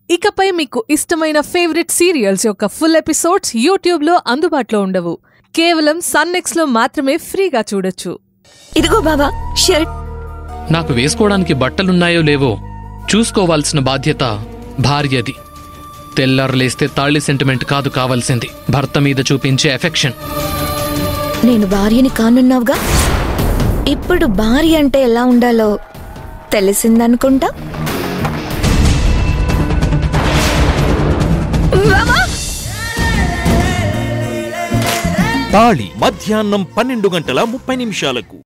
ఇకపై మీకు ఇష్టమైన ఫేవరెట్ సీరియల్స్ యొక్క ఫుల్ ఎపిసోడ్స్ యూట్యూబ్లో అందుబాటులో ఉండవు కేవలం సన్నెక్స్లో మాత్రమే ఫ్రీగా చూడొచ్చు ఇదిగో బావా షర్ట్ నాకు వేసుకోవడానికి బట్టలున్నాయో లేవో చూసుకోవాల్సిన బాధ్యత భార్యది తెల్లారులేస్తే తాళి సెంటిమెంట్ కాదు కావాల్సింది భర్త మీద చూపించే ఎఫెక్షన్ నేను భార్యని కానున్నావుగా ఇప్పుడు భార్య అంటే ఎలా ఉండాలో తెలిసిందనుకుంటా బావా! తాళి మధ్యాహ్నం పన్నెండు గంటల ముప్పై నిమిషాలకు